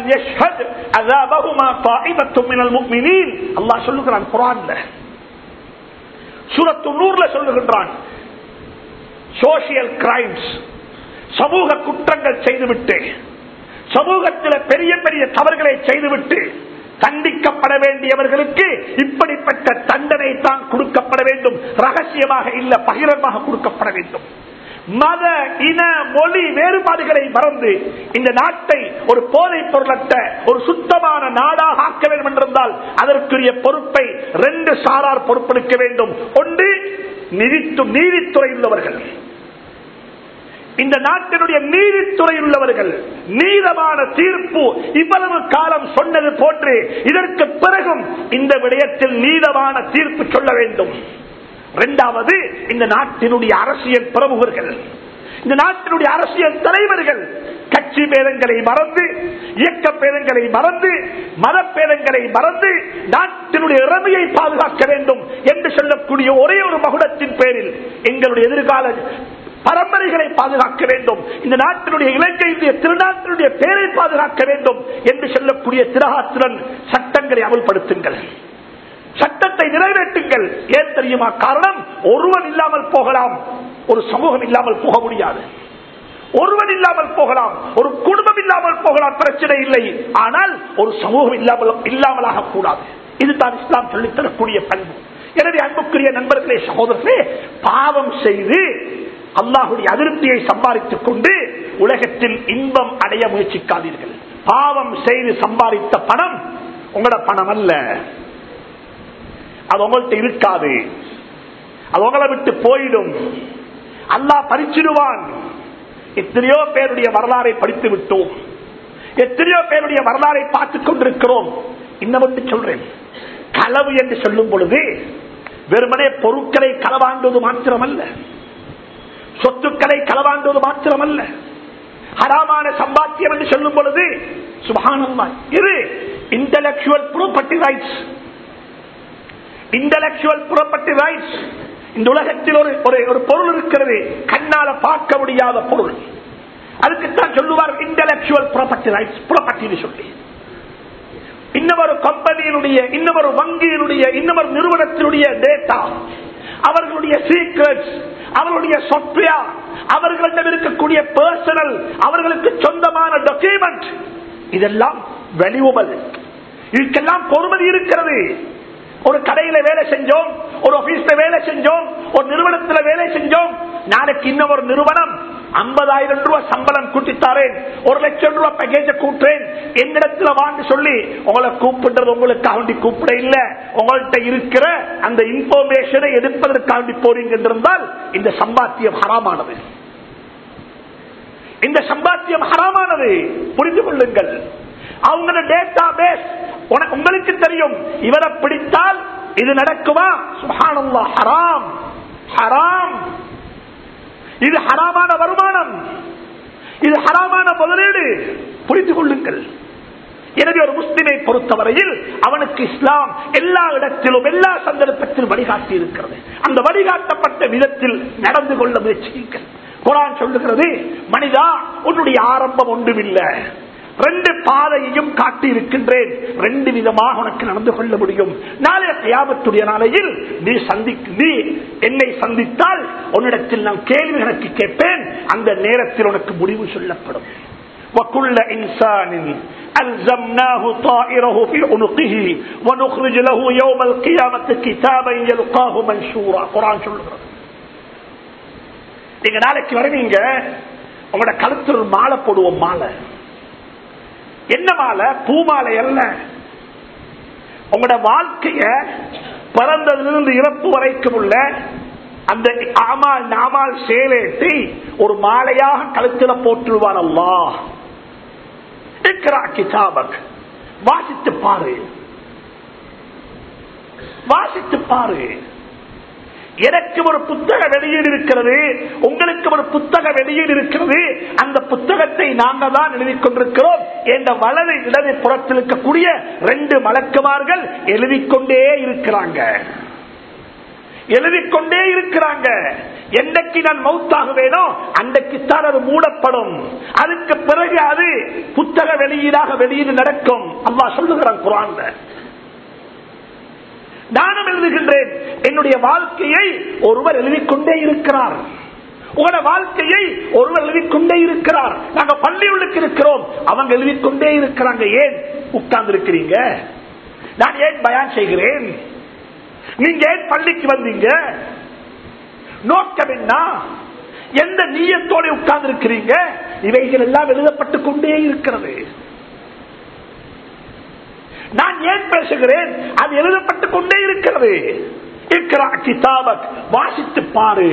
அல்லாஹ் சொல்லுகிறான் குரான்ல சூரத்து நூறுல சொல்லுகின்றான் சோசியல் கிரைம்ஸ் சமூக குற்றங்கள் செய்துவிட்டு சமூகத்தில் பெரிய பெரிய தவறுகளை செய்துவிட்டு தண்டிக்கப்பட வேண்டியவர்களுக்கு இப்படிப்பட்ட தண்டனை தான் கொடுக்கப்பட வேண்டும் ரகசியமாக இல்ல பகிரமாக கொடுக்கப்பட வேண்டும் மத இன மொழி வேறுபாடுகளை மறந்து இந்த நாட்டை ஒரு போதை பொருளற்ற ஒரு சுத்தமான நாடாக ஆக்க வேண்டும் என்றிருந்தால் அதற்குரிய பொறுப்பை ரெண்டு சாரார் பொறுப்பெடுக்க வேண்டும் ஒன்று நீதித்துறை உள்ளவர்கள் இந்த நாட்டினுடைய நீதித்துறையில் உள்ளவர்கள் நீதமான தீர்ப்பு இவ்வளவு காலம் சொன்னது போன்று இதற்கு பிறகும் இந்த விடயத்தில் நீதமான தீர்ப்பு சொல்ல வேண்டும் இரண்டாவது இந்த நாட்டினுடைய அரசியல் பிரமுகர்கள் இந்த நாட்டினுடைய அரசியல் தலைவர்கள் கட்சி பேதங்களை மறந்து இயக்க பேதங்களை மறந்து மத பேதங்களை மறந்து நாட்டினுடைய இறமையை பாதுகாக்க வேண்டும் என்று சொல்லக்கூடிய ஒரே ஒரு மகுடத்தின் பேரில் எங்களுடைய எதிர்கால பரம்பரைகளை பாதுகாக்க வேண்டும் இந்த நாட்டினுடைய இலங்கையுடைய திருநாட்டினுடைய பேரை பாதுகாக்க வேண்டும் என்று சொல்லக்கூடிய திரகாத்திரன் சட்டங்களை அமல்படுத்துங்கள் சட்டத்தை நிறைவேற்றுங்கள் ஏன் தெரியுமா காரணம் ஒருவன் இல்லாமல் போகலாம் ஒரு சமூகம் இல்லாமல் போக முடியாது ஒருவன் இல்லாமல் போகலாம் ஒரு குடும்பம் இல்லாமல் போகலாம் பிரச்சனை இல்லை ஆனால் ஒரு சமூகம் இல்லாமல் இல்லாமலாக கூடாது இதுதான் இஸ்லாம் சொல்லித்தரக்கூடிய பண்பு எனவே அன்புக்குரிய நண்பர்களே சகோதரர்களே பாவம் செய்து அல்லாஹுடைய அதிருப்தியை சம்பாதித்துக் கொண்டு உலகத்தில் இன்பம் அடைய முயற்சிக்காதீர்கள் பாவம் செய்து சம்பாதித்த பணம் உங்களோட பணம் அல்ல அது உங்கள்கிட்ட இருக்காது அது உங்களை விட்டு போயிடும் அல்லாஹ் பறிச்சிடுவான் எத்தனையோ பேருடைய வரலாறை படித்து விட்டோம் எத்தனையோ பேருடைய வரலாறை பார்த்துக் கொண்டிருக்கிறோம் இன்னும் சொல்றேன் களவு என்று சொல்லும் பொழுது வெறுமனே பொருட்களை களவாண்டுவது மாத்திரமல்ல சொத்துக்களை களவாண்டுவது மாத்திரமல்ல ஹராமான சம்பாத்தியம் என்று சொல்லும் பொழுது சுபானம்மா இது intellectual property rights intellectual property rights இந்த உலகத்தில் ஒரு ஒரு பொருள் இருக்கிறது கண்ணால பார்க்க முடியாத பொருள் அதுக்குத்தான் சொல்லுவார் இன்டலக்சுவல் ப்ராப்பர்ட்டி ரைட்ஸ் ப்ராப்பர்ட்டி சொல்லி இன்னொரு கம்பெனியினுடைய இன்னொரு வங்கியினுடைய இன்னொரு நிறுவனத்தினுடைய டேட்டா அவர்களுடைய சீக்ரெட்ஸ் அவர்களுடைய சாப்ட்வேர் அவர்களிடம் இருக்கக்கூடிய பர்சனல் அவர்களுக்கு சொந்தமான டாக்குமெண்ட் இதெல்லாம் வெளியுபல் இதுக்கெல்லாம் பொறுமதி இருக்கிறது ஒரு கடையில வேலை செஞ்சோம் ஒரு ஆபீஸ்ல வேலை செஞ்சோம் ஒரு நிறுவனத்துல வேலை செஞ்சோம் நாளைக்கு இன்னும் ஒரு நிறுவனம் ஐம்பதாயிரம் ரூபாய் சம்பளம் கூட்டித்தாரேன் ஒரு லட்சம் ரூபாய் பேக்கேஜ கூட்டுறேன் என்னிடத்துல வாங்க சொல்லி உங்களை கூப்பிடுறது உங்களுக்காக வேண்டி கூப்பிட இல்ல உங்கள்கிட்ட இருக்கிற அந்த இன்ஃபர்மேஷனை எடுப்பதற்காக வேண்டி போறீங்க என்றிருந்தால் இந்த சம்பாத்தியம் ஹராமானது இந்த சம்பாத்தியம் ஹராமானது புரிந்து கொள்ளுங்கள் அவங்களோட டேட்டா பேஸ் உங்களுக்கு தெரியும் இவரை பிடித்தால் இது நடக்குமா சுபானல்லா ஹராம் ஹராம் இது ஹராமான வருமானம் இது ஹராமான முதலீடு புரிந்து கொள்ளுங்கள் எனவே ஒரு முஸ்லிமை பொறுத்தவரையில் அவனுக்கு இஸ்லாம் எல்லா இடத்திலும் எல்லா சந்தர்ப்பத்திலும் வழிகாட்டி இருக்கிறது அந்த வழிகாட்டப்பட்ட விதத்தில் நடந்து கொள்ள முயற்சியுங்கள் குரான் சொல்லுகிறது மனிதா உன்னுடைய ஆரம்பம் ஒன்றுமில்லை ரெண்டு பாதையையும் காட்டி இருக்கின்றேன் ரெண்டு விதமாக உனக்கு நடந்து கொள்ள முடியும் நாளைய கயாமத்துடைய நாளையில் நீ சந்தி நீ என்னை சந்தித்தால் உன்னிடத்தில் நான் கேள்வி எனக்கு கேட்பேன் அந்த நேரத்தில் உனக்கு முடிவு சொல்லப்படும் وكل إنسان ألزمناه طائره في عنقه ونخرج له يوم القيامة كتابا يلقاه منشورا قرآن சொல்லுகிறது நீங்க நாளைக்கு வருவீங்க உங்களோட கழுத்தில் ஒரு மாலை போடுவோம் மாலை என்ன மாலை பூ மாலை அல்ல உங்களோட வாழ்க்கைய பிறந்ததிலிருந்து இறப்பு வரைக்கும் உள்ள அந்த ஆமால் நாமால் சேலேட்டி ஒரு மாலையாக கழுத்துல போட்டுருவான் அல்லா கிதாபக் வாசித்து பாரு வாசித்து பாரு எனக்கு ஒரு புத்தக வெளியீடு இருக்கிறது உங்களுக்கு ஒரு புத்தக வெளியீடு இருக்கிறது அந்த புத்தகத்தை நாங்கள் தான் எழுதி கொண்டிருக்கிறோம் என்ற வலது இடது புறத்தில் இருக்கக்கூடிய ரெண்டு மலக்குமார்கள் எழுதிக்கொண்டே இருக்கிறாங்க எழுதிக்கொண்டே இருக்கிறாங்க என்னைக்கு நான் மவுத்தாக வேணும் அன்றைக்குத்தான் அது மூடப்படும் அதுக்கு பிறகு அது புத்தக வெளியீடாக வெளியீடு நடக்கும் அல்லா சொல்லுகிறான் குரான் நானும் எழுதுகின்றேன் என்னுடைய வாழ்க்கையை ஒருவர் எழுதிக்கொண்டே இருக்கிறார் உங்களோட வாழ்க்கையை ஒருவர் எழுதிக்கொண்டே இருக்கிறார் நாங்க பள்ளியுள்ளுக்கு இருக்கிறோம் அவங்க எழுதிக்கொண்டே இருக்கிறாங்க ஏன் உட்கார்ந்து இருக்கிறீங்க நான் ஏன் பயான் செய்கிறேன் நீங்க ஏன் பள்ளிக்கு வந்தீங்க நோக்கம் என்ன எந்த நீயத்தோட உட்கார்ந்து இருக்கிறீங்க இவைகள் எல்லாம் எழுதப்பட்டுக் கொண்டே இருக்கிறது நான் ஏன் பேசுகிறேன் அது எழுதப்பட்டுக் கொண்டே இருக்கிறது கிதாபக் வாசித்து பாரு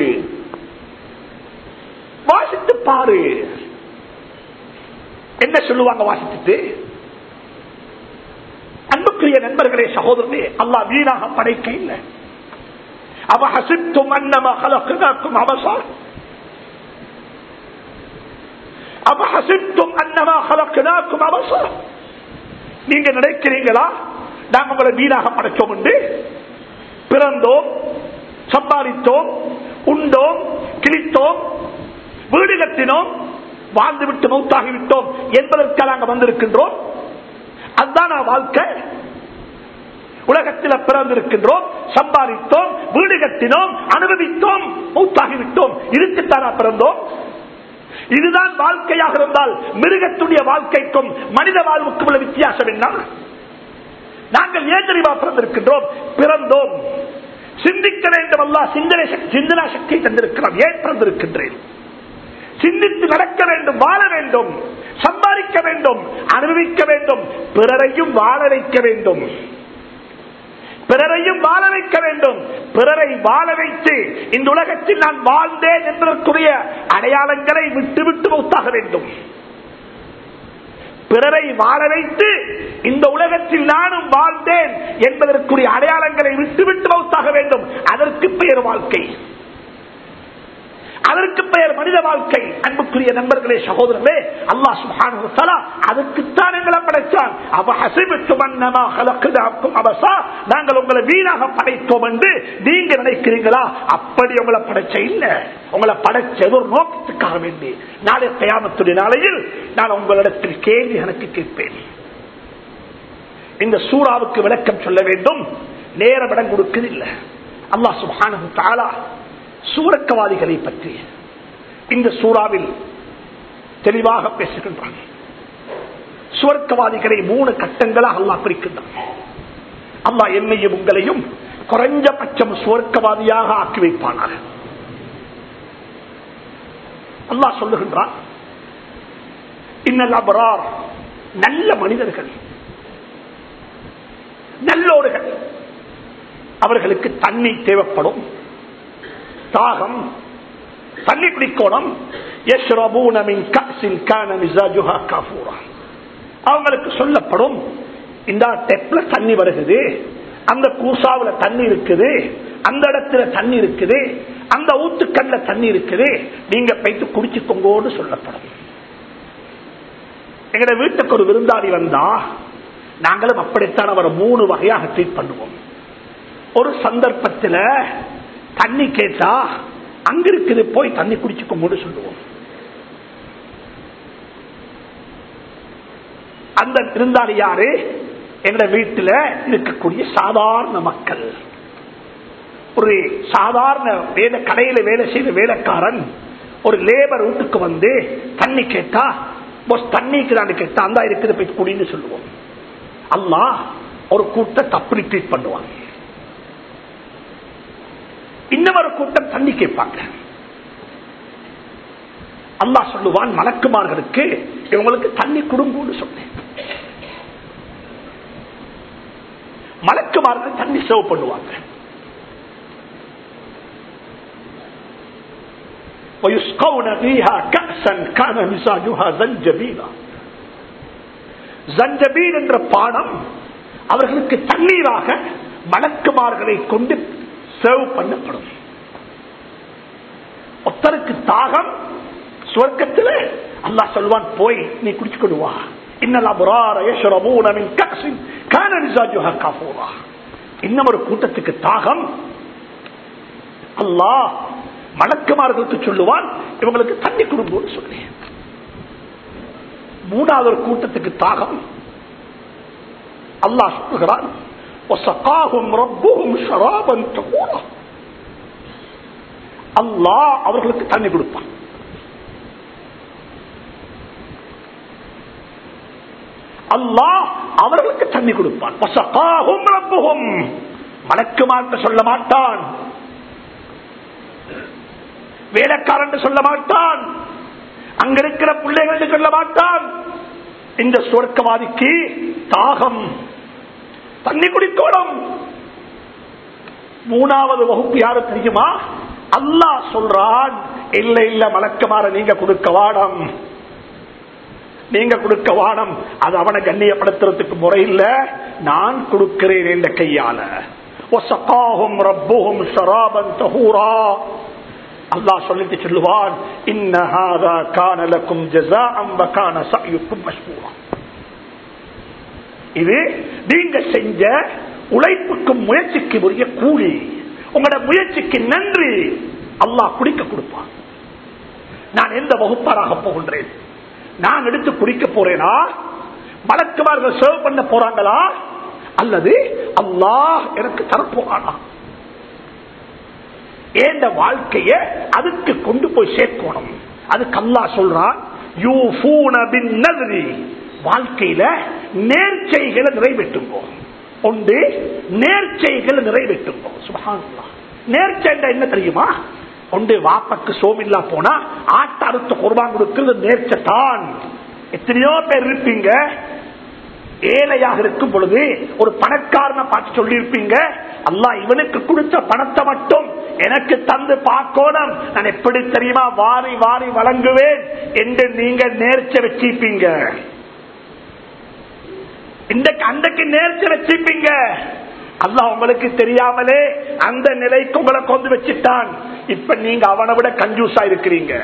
வாசித்து பாரு என்ன சொல்லுவாங்க வாசித்துட்டு அன்புக்குரிய நண்பர்களே சகோதரனே அல்லா வீணாக படைக்க இல்லை அவ ஹசித்தும் அன்னம ஹலக்குனாக்கும் அவசார் அவ ஹசித்தும் அன்னமா ஹலக்குனாக்கும் அவசார் நீங்க நினைக்கிறீங்களா நாங்க உங்களை வீணாக படைச்சோம் என்று பிறந்தோம் சம்பாதித்தோம் உண்டோம் கிழித்தோம் வீடு கட்டினோம் வாழ்ந்து விட்டு மௌத்தாகிவிட்டோம் என்பதற்காக நாங்கள் வந்திருக்கின்றோம் அதுதான் வாழ்க்கை உலகத்தில் பிறந்திருக்கின்றோம் சம்பாதித்தோம் வீடு கட்டினோம் அனுபவித்தோம் மூத்தாகிவிட்டோம் இதுக்குத்தானா பிறந்தோம் இதுதான் வாழ்க்கையாக இருந்தால் மிருகத்துடைய வாழ்க்கைக்கும் மனித வாழ்வுக்கும் உள்ள வித்தியாசம் என்ன நாங்கள் ஏன் தெரியுமா பிறந்திருக்கின்றோம் பிறந்தோம் சிந்திக்க வேண்டும் அல்ல சிந்தனை சிந்தனா சக்தி தந்திருக்கிறோம் ஏன் பிறந்திருக்கின்றேன் சிந்தித்து நடக்க வேண்டும் வாழ வேண்டும் சம்பாதிக்க வேண்டும் அனுபவிக்க வேண்டும் பிறரையும் வாழ வைக்க வேண்டும் பிறரையும் வாழ வைக்க வேண்டும் பிறரை வாழ வைத்து இந்த உலகத்தில் நான் வாழ்ந்தேன் என்பதற்குரிய அடையாளங்களை விட்டு விட்டு மௌத்தாக வேண்டும் பிறரை வாழ வைத்து இந்த உலகத்தில் நானும் வாழ்ந்தேன் என்பதற்குரிய அடையாளங்களை விட்டுவிட்டு மௌத்தாக வேண்டும் அதற்கு பெயர் வாழ்க்கை அதற்கு பெயர் மனித வாழ்க்கை அன்புக்குரிய நண்பர்களே சகோதரர்களே அல்லா சுபான அதுக்குத்தான் எங்களை படைத்தான் அவ ஹசிபித்து மன்னமா கலக்குதாக்கும் அவசா நாங்கள் உங்களை வீணாக படைத்தோம் என்று நீங்க நினைக்கிறீங்களா அப்படி உங்களை படைச்ச இல்ல உங்களை படைச்சது ஒரு நோக்கத்துக்காக வேண்டி நாளை கயாமத்துடைய நாளையில் நான் உங்களிடத்தில் கேள்வி எனக்கு கேட்பேன் இந்த சூறாவுக்கு விளக்கம் சொல்ல வேண்டும் நேரம் இடம் கொடுக்கதில்லை அல்லா சுபானு தாலா சூரக்கவாதிகளை பற்றி இந்த சூறாவில் தெளிவாக பேசுகின்றான் சுவர்க்கவாதிகளை மூணு கட்டங்களாக அல்லா பிரிக்கின்றான் அல்லா என்னையும் உங்களையும் குறைஞ்சபட்சம் சுவர்க்கவாதியாக ஆக்கி வைப்பானார் அல்லா சொல்லுகின்றான் இன்னல் அபரார் நல்ல மனிதர்கள் நல்லோர்கள் அவர்களுக்கு தண்ணி தேவைப்படும் தாகம் தண்ணி குடிக்கணும் அவங்களுக்கு சொல்லப்படும் இந்த டெப்ல தண்ணி வருகிறது அந்த கூசாவுல தண்ணி இருக்குது அந்த இடத்துல தண்ணி இருக்குது அந்த ஊத்துக்கல்ல தண்ணி இருக்குது நீங்க போயிட்டு குடிச்சுக்கோங்கன்னு சொல்லப்படும் எங்கட வீட்டுக்கு ஒரு விருந்தாளி வந்தா நாங்களும் அப்படித்தான் அவரை மூணு வகையாக ட்ரீட் பண்ணுவோம் ஒரு சந்தர்ப்பத்தில் தண்ணி கேட்டா அங்க இருக்குது போய் தண்ணி குடிச்சுக்கோங்கன்னு சொல்லுவோம் அந்த விருந்தாளி யாரு எங்க வீட்டுல இருக்கக்கூடிய சாதாரண மக்கள் ஒரு சாதாரண வேலை கடையில வேலை செய்த வேலைக்காரன் ஒரு லேபர் வீட்டுக்கு வந்து தண்ணி கேட்டா போஸ் தண்ணிக்கு கேட்டா அந்த இருக்குது போய் குடின்னு சொல்லுவோம் அல்லா ஒரு கூட்டம் தப்பு ட்ரீட் பண்ணுவாங்க இன்னொரு கூட்டம் தண்ணி கேட்பாங்க அல்லா சொல்லுவான் மலக்குமார்களுக்கு இவங்களுக்கு தண்ணி குடும்பம்னு சொன்னேன் மலக்குமார்கள் தண்ணி சேவ் பண்ணுவாங்க ويسقون فيها كأسا كان مزاجها زنجبيلا ஜஞ்சபீல் என்ற பானம் அவர்களுக்கு தண்ணீராக மலக்குமார்களை கொண்டு சேவ் பண்ணப்படும் ஒருத்தருக்கு தாகம் சுவர்க்கத்தில் அல்லாஹ் சொல்வான் போய் நீ குடிச்சு கொடுவா இன்னும் ஒரு கூட்டத்துக்கு தாகம் அல்லாஹ் மலக்குமார்களுக்கு சொல்லுவான் இவங்களுக்கு தண்ணி குடும்பம்னு சொல்லி மூணாவது ஒரு கூட்டத்துக்கு தாகம் அல்லாஹ் சொல்லுகிறான் அல்லாஹ் அவர்களுக்கு தண்ணி கொடுப்பான் அல்லாஹ் அவர்களுக்கு தண்ணி கொடுப்பான் மலக்குமார்ட்ட சொல்ல மாட்டான் வேலைக்காரன் சொல்ல மாட்டான் அங்க இருக்கிற பிள்ளைகள் சொல்ல மாட்டான் இந்த சுவர்க்கவாதிக்கு தாகம் தண்ணி குடிக்கோடும் மூணாவது வகுப்பு யாரு தெரியுமா அல்லாஹ் சொல்றான் இல்ல இல்ல மலக்குமார நீங்க கொடுக்க வாடம் நீங்க கொடுக்க வாடம் அது அவனை கண்ணியப்படுத்துறதுக்கு முறை இல்ல நான் கொடுக்கிறேன் என்ற கையால ரப்பும் ஷராபன் தஹூரா அல்லாஹ் சொல்லிட்டு சொல்லுவான் இன்னஹாதா கானலக்கும் ஜஸாஅம் வகான சஅயுக்கும் மஷ்கூரா இது நீங்க செஞ்ச உழைப்புக்கும் முயற்சிக்கு உரிய கூலி உங்களோட முயற்சிக்கு நன்றி அல்லாஹ் குடிக்க கொடுப்பான் நான் எந்த வகுப்பாராக போகின்றேன் நான் எடுத்து குடிக்க போறேனா மலக்குமார்கள் சேவ் பண்ண போறாங்களா அல்லது அல்லாஹ் எனக்கு தரப்போறானா ஏந்த வாழ்க்கைய அதுக்கு கொண்டு போய் சேர்க்கணும் அதுக்கு அல்லா சொல்றான் வாழ்க்கையில நேர்ச்சைகளை நிறைவேற்றுங்கோ ஒன்று நேர்ச்சைகளை நிறைவேற்றுங்கோ சுபகான் நேர்ச்சை என்ன தெரியுமா ஒன்று வாப்பக்கு சோமில்லா போனா ஆட்ட அறுத்த குர்பான் கொடுக்கிறது நேர்ச்சை தான் எத்தனையோ பேர் இருப்பீங்க ஏழையாக இருக்கும் பொழுது ஒரு பணக்காரனை பார்த்து சொல்லி இருப்பீங்க அல்லா இவனுக்கு கொடுத்த பணத்தை மட்டும் எனக்கு தந்து பார்க்கணும் நான் எப்படி தெரியுமா வாரி வாரி வழங்குவேன் என்று நீங்க நேர்ச்ச வச்சிருப்பீங்க இன்றைக்கு அன்றைக்கு நேர்ச்சி வச்சிருப்பீங்க அல்லாஹ் உங்களுக்கு தெரியாமலே அந்த நிலைக்கு உங்களை கொண்டு வச்சுட்டான் இப்ப நீங்க அவனை விட கஞ்சூசா இருக்கிறீங்க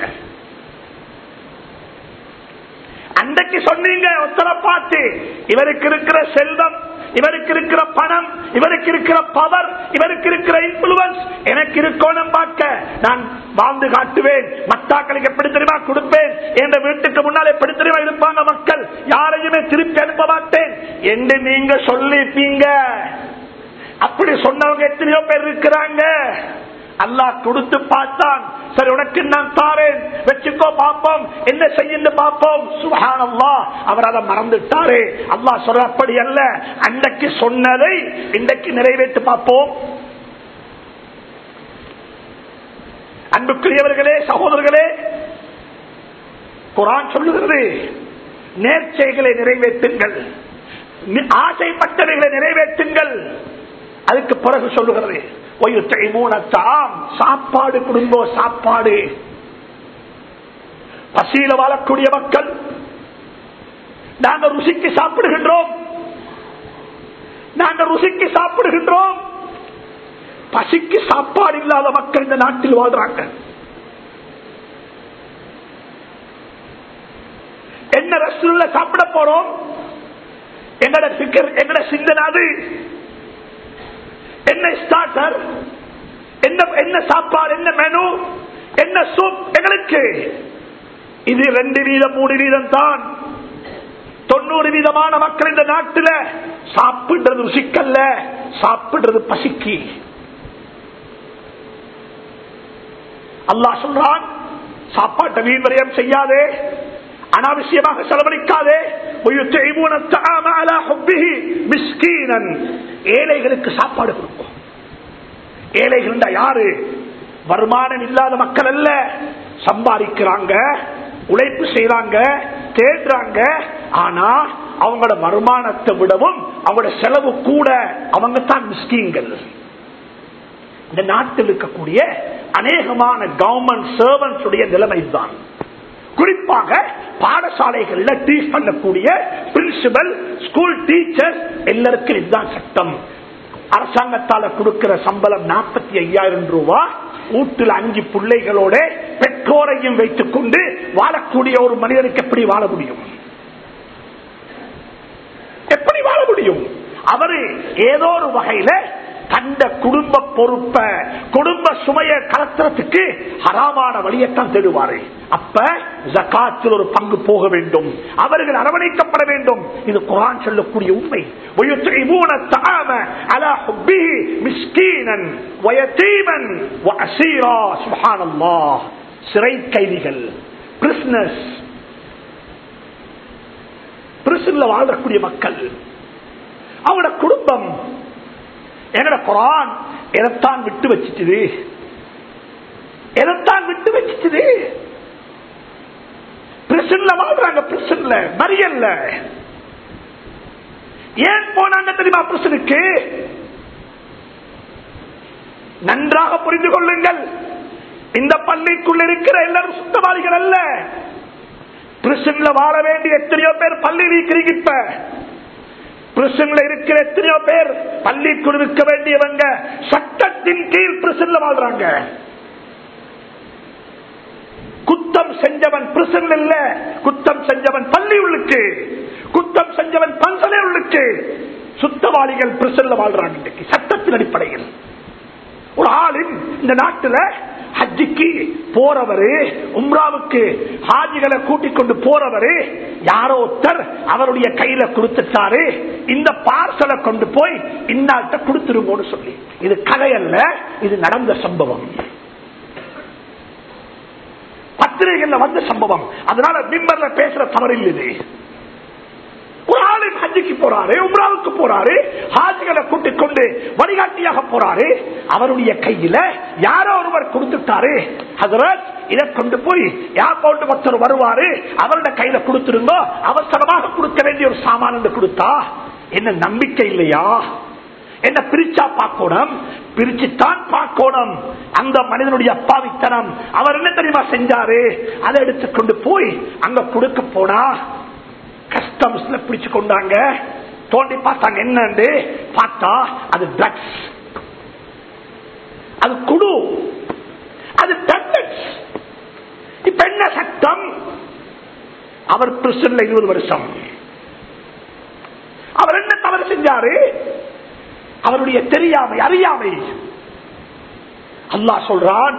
அன்றைக்கு சொன்னீங்க ஒத்தரை பார்த்து இவருக்கு இருக்கிற செல்வம் இவருக்கு இருக்கிற பணம் இவருக்கு இருக்கிற பவர் இவருக்கு இருக்கிற இன்ஃபுளுவன்ஸ் எனக்கு இருக்கணும் பார்க்க நான் வாழ்ந்து காட்டுவேன் மத்தாக்களுக்கு எப்படி தெரியுமா கொடுப்பேன் என்ற வீட்டுக்கு முன்னால் எப்படி தெரியுமா இருப்பாங்க மக்கள் யாரையுமே திருப்பி அனுப்ப மாட்டேன் என்று நீங்க சொல்லிப்பீங்க அப்படி சொன்னவங்க எத்தனையோ பேர் இருக்கிறாங்க அல்லாஹ் கொடுத்து பார்த்தான் சரி உனக்கு நான் தாரேன் வச்சுக்கோ பார்ப்போம் என்ன செய்ய பார்ப்போம் சுகான் அல்லா அவர் அதை மறந்துட்டாரு அல்லாஹ் சொல்ற அப்படி அல்ல அன்றைக்கு சொன்னதை இன்றைக்கு நிறைவேற்றி பார்ப்போம் அன்புக்குரியவர்களே சகோதரர்களே குரான் சொல்லுகிறது நேர்ச்சைகளை நிறைவேற்றுங்கள் ஆசைப்பட்டவைகளை நிறைவேற்றுங்கள் அதுக்கு பிறகு சொல்லுகிறது சாப்பாடு குடும்பம் சாப்பாடு பசியில வாழக்கூடிய மக்கள் நாங்கள் ருசிக்கு சாப்பிடுகின்றோம் நாங்கள் ருசிக்கு சாப்பிடுகின்றோம் பசிக்கு சாப்பாடு இல்லாத மக்கள் இந்த நாட்டில் வாழ்றாங்க என்ன ரெஸ்டாரண்ட்ல சாப்பிட போறோம் எங்கட பிக்கர் எங்கட சிந்தனாது என்ன ஸ்டார்டர் என்ன என்ன சாப்பாடு என்ன மெனு என்ன சூப் எங்களுக்கு இது ரெண்டு வீதம் மூணு வீதம் தான் தொண்ணூறு விதமான மக்கள் இந்த நாட்டில் சாப்பிடுறது ருசிக்கல்ல சாப்பிடுறது பசிக்கு அல்லாஹ் சொல்றான் சாப்பாட்டை வீண் விரயம் செய்யாதே அனாவசியமாக செலவழிக்காதே وَيُطْعِمُونَ الطَّعَامَ عَلَى حُبِّهِ مِسْكِينًا ஏழைகளுக்கு சாப்பாடு கொடுப்போம் ஏழைகள் யாரு வருமானம் இல்லாத மக்கள் அல்ல சம்பாதிக்கிறாங்க உழைப்பு செய்யறாங்க தேடுறாங்க ஆனா அவங்களோட வருமானத்தை விடவும் அவங்களோட செலவு கூட அவங்க தான் மிஸ்கீன்கள் இந்த நாட்டில் இருக்கக்கூடிய அநேகமான கவர்மெண்ட் சர்வன்ஸ் உடைய நிலைமை தான் குறிப்பாக பாடசாலைகள்ல டீச் பண்ணக்கூடிய பிரின்சிபல் ஸ்கூல் டீச்சர் எல்லாருக்கும் இதுதான் சட்டம் அரசாங்கத்தால கொடுக்கிற சம்பளம் நாற்பத்தி ஐயாயிரம் ரூபாய் வீட்டில் அஞ்சு பிள்ளைகளோட பெற்றோரையும் வைத்துக் கொண்டு வாழக்கூடிய ஒரு மனிதனுக்கு எப்படி வாழ முடியும் எப்படி வாழ முடியும் அவரு ஏதோ ஒரு வகையில கண்ட குடும்ப பொறுப்ப குடும்ப சுமையை கலத்துறதுக்கு ஹராமான வழியத்தான் தேடுவாரு அப்ப ஜக்காத்தில் ஒரு பங்கு போக வேண்டும் அவர்கள் அரவணைக்கப்பட வேண்டும் இது குரான் சொல்லக்கூடிய உண்மை وَيُطْعِمُونَ الطَّعَامَ عَلَى حُبِّهِ مِسْكِينًا وَيَتِيمًا وَأَسِيرًا سبحان الله சிறை கைதிகள் பிரிஸ்னஸ் பிரிசன்ல வாழக்கூடிய மக்கள் அவங்களோட குடும்பம் எங்கட குரான் எதைத்தான் விட்டு வச்சுச்சுது எதைத்தான் விட்டு வச்சுச்சுது பிரிசன்ல வாழ்றாங்க பிரிசன்ல மரியல்ல ஏன் போனாங்க தெரியுமா பிரிசனுக்கு நன்றாக புரிந்து கொள்ளுங்கள் இந்த பள்ளிக்குள்ள இருக்கிற எல்லாரும் சுத்தவாதிகள் அல்ல பிரிசன்ல வாழ வேண்டிய எத்தனையோ பேர் பள்ளி நீக்கிறீங்க இப்ப பிரிசன்ல இருக்கிற எத்தனையோ பேர் பள்ளிக்குள் இருக்க வேண்டியவங்க சட்டத்தின் கீழ் பிரிசன்ல வாழ்றாங்க குத்தம் செஞ்சவன் பிரிசன் இல்ல குத்தம் செஞ்சவன் பள்ளி உள்ளுக்கு குத்தம் செஞ்சவன் பல்சலை உள்ளுக்கு சுத்தவாளிகள் பிரிசன்ல வாழ்றாங்க இன்னைக்கு சட்டத்தின் அடிப்படையில் ஒரு ஆளின் இந்த நாட்டுல ஹஜ்ஜிக்கு போறவரு உம்ராவுக்கு ஹாஜிகளை கூட்டிக் கொண்டு போறவரு யாரோ ஒருத்தர் அவருடைய கையில கொடுத்துட்டாரு இந்த பார்சலை கொண்டு போய் இன்னாட்ட கொடுத்துருங்கன்னு சொல்லி இது கதை அல்ல இது நடந்த சம்பவம் பத்திரிகைகள்ல வந்த சம்பவம் அதனால மிம்பர்ல பேசுற தவறில்லை இது ஒரு ஆளின் ஹஜ்ஜிக்கு போறாரு உம்ராவுக்கு போறாரு ஹாஜிகளை கூட்டிக் கொண்டு வழிகாட்டியாக போறாரு அவருடைய கையில யாரோ ஒருவர் கொடுத்துட்டாரு ஹசரத் இதை கொண்டு போய் ஏர்போர்ட் ஒருத்தர் வருவாரு அவருடைய கையில கொடுத்துருந்தோ அவசரமாக கொடுக்க வேண்டிய ஒரு சாமான் என்று கொடுத்தா என்ன நம்பிக்கை இல்லையா என்ன பிரிச்சா பார்க்கணும் பிரிச்சுத்தான் பார்க்கணும் அந்த மனிதனுடைய அப்பாவித்தனம் அவர் என்ன தெரியுமா செஞ்சாரு அதை எடுத்துக்கொண்டு போய் அங்க கொடுக்க போனா கஸ்டம்ஸ்ல பிடிச்சு கொண்டாங்க தோண்டி பார்த்தாங்க என்னன்னு பார்த்தா அது ட்ரக்ஸ் அது குடு அது டேப்லெட்ஸ் இப்ப என்ன சட்டம் அவர் பிரிசன்ல இருபது வருஷம் அவர் என்ன தவறு செஞ்சாரு அவருடைய தெரியாமை அறியாமை அல்லாஹ் சொல்றான்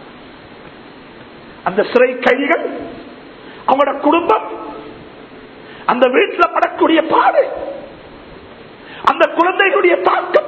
அந்த சிறை கைதிகள் அவங்களோட குடும்பம் அந்த வீட்டில் படக்கூடிய பாடு அந்த குழந்தைகளுடைய தாக்கம்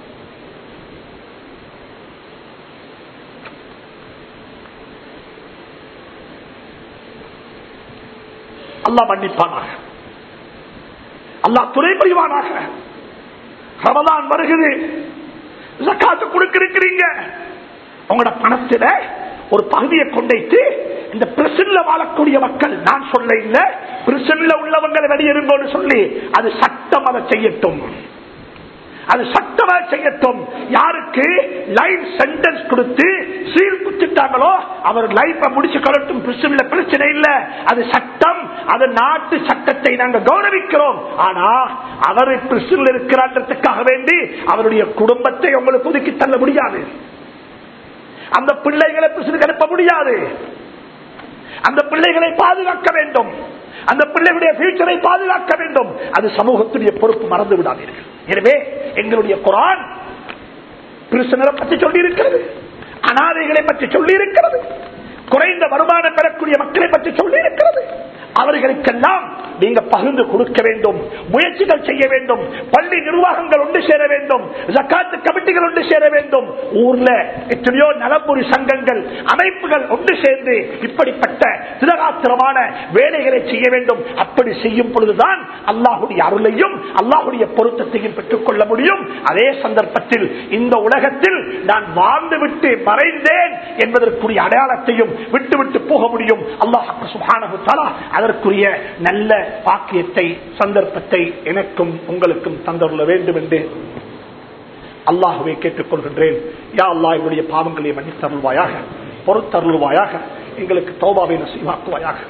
அல்லா மன்னிப்பானாக அல்லா துணை புரிவானாக ரமதான் வருகிறது ஜக்காத்து கொடுக்கிறீங்க உங்களோட பணத்துல ஒரு பகுதியை கொண்டைத்து இந்த பிரசன்ல வாழக்கூடிய மக்கள் நான் சொல்ல இல்ல பிரசன்ல உள்ளவங்களை வெளியேறுங்கன்னு சொல்லி அது சட்டம் அதை செய்யட்டும் அது சட்டமா செய்யட்டும் யாருக்கு லைஃப் சென்டென்ஸ் கொடுத்து சீல் குத்திட்டாங்களோ அவர் லைஃப முடிச்சு கொள்ளட்டும் பிரச்சனை பிரச்சனை இல்ல அது சட்டம் அது நாட்டு சட்டத்தை நாங்கள் கௌரவிக்கிறோம் ஆனா அவர் பிரச்சனை இருக்கிறான்றதுக்காக வேண்டி அவருடைய குடும்பத்தை உங்களுக்கு ஒதுக்கி தள்ள முடியாது அந்த பிள்ளைகளை பிரச்சனை அனுப்ப முடியாது அந்த பிள்ளைகளை பாதுகாக்க வேண்டும் அந்த பிள்ளைகளுடைய ஃபியூச்சரை பாதுகாக்க வேண்டும் அது சமூகத்துடைய பொறுப்பு மறந்து விடாதீர்கள் எனவே எங்களுடைய குரான் பிரிசனரை பற்றி சொல்லி இருக்கிறது அனாதைகளை பற்றி சொல்லி இருக்கிறது குறைந்த வருமானம் பெறக்கூடிய மக்களை பற்றி சொல்லி இருக்கிறது அவர்களுக்கெல்லாம் நீங்க பகிர்ந்து கொடுக்க வேண்டும் முயற்சிகள் செய்ய வேண்டும் பள்ளி நிர்வாகங்கள் ஒன்று சேர வேண்டும் ஜக்காத்து கமிட்டிகள் ஒன்று சேர வேண்டும் ஊர்ல எத்தனையோ நலம்புரி சங்கங்கள் அமைப்புகள் ஒன்று சேர்ந்து இப்படிப்பட்ட திரகாத்திரமான வேலைகளை செய்ய வேண்டும் அப்படி செய்யும் பொழுதுதான் அல்லாஹுடைய அருளையும் அல்லாஹுடைய பொருத்தத்தையும் பெற்றுக் கொள்ள முடியும் அதே சந்தர்ப்பத்தில் இந்த உலகத்தில் நான் வாழ்ந்துவிட்டு மறைந்தேன் என்பதற்குரிய அடையாளத்தையும் விட்டுவிட்டு போக முடியும் அல்லாஹ் சுபானு தலா அதற்குரிய நல்ல பாக்கியத்தை சந்தர்ப்பத்தை எனக்கும் உங்களுக்கும் தந்துள்ள வேண்டும் என்று அல்லாஹுவை கேட்டுக் கொள்கின்றேன் யா அல்லா எங்களுடைய பாவங்களை மன்னித்தருள்வாயாக பொறுத்தருள்வாயாக எங்களுக்கு தோபாவை நசீவாக்குவாயாக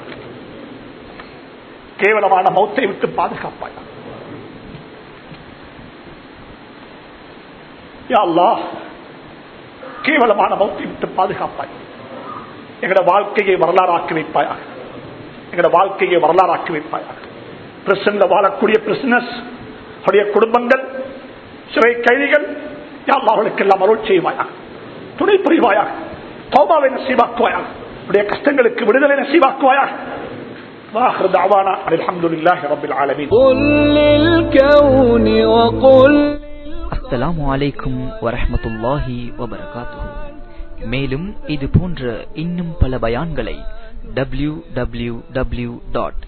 கேவலமான மௌத்தை விட்டு பாதுகாப்பாயாக யா அல்லாஹ் கேவலமான மௌத்தை விட்டு பாதுகாப்பாய் எங்களோட வாழ்க்கையை வரலாறாக்கி வைப்பாயாக எங்களோட வாழ்க்கையை வரலாறாக்கி வைப்பாயாக பிரசன்ல வாழக்கூடிய பிரிசனஸ் அவருடைய குடும்பங்கள் சிறை கைதிகள் அவர்களுக்கு எல்லாம் அருள் செய்வாயாக துணை புரிவாயாக தௌபாவை நசீவாக்குவாயாக அவருடைய கஷ்டங்களுக்கு விடுதலை நசீவாக்குவாயாக واخر دعوانا الحمد لله رب العالمين
قل للكون وقل
அஸ்ஸலாமு அலைக்கும் வரஹ்மத்துல்லாஹி வபரகாத்துஹு மேலும் இது போன்ற இன்னும் பல பயான்களை W W W dot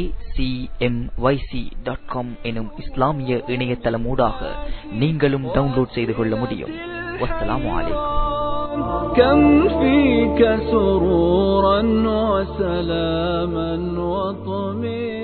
dot com எனும் இஸ்லாமிய இணையதளமூடாக நீங்களும் டவுன்லோட் செய்து கொள்ள முடியும் வஸ்ஸலாமு அலைக்கும்
كم فيك سرورا وسلاما وطمئنا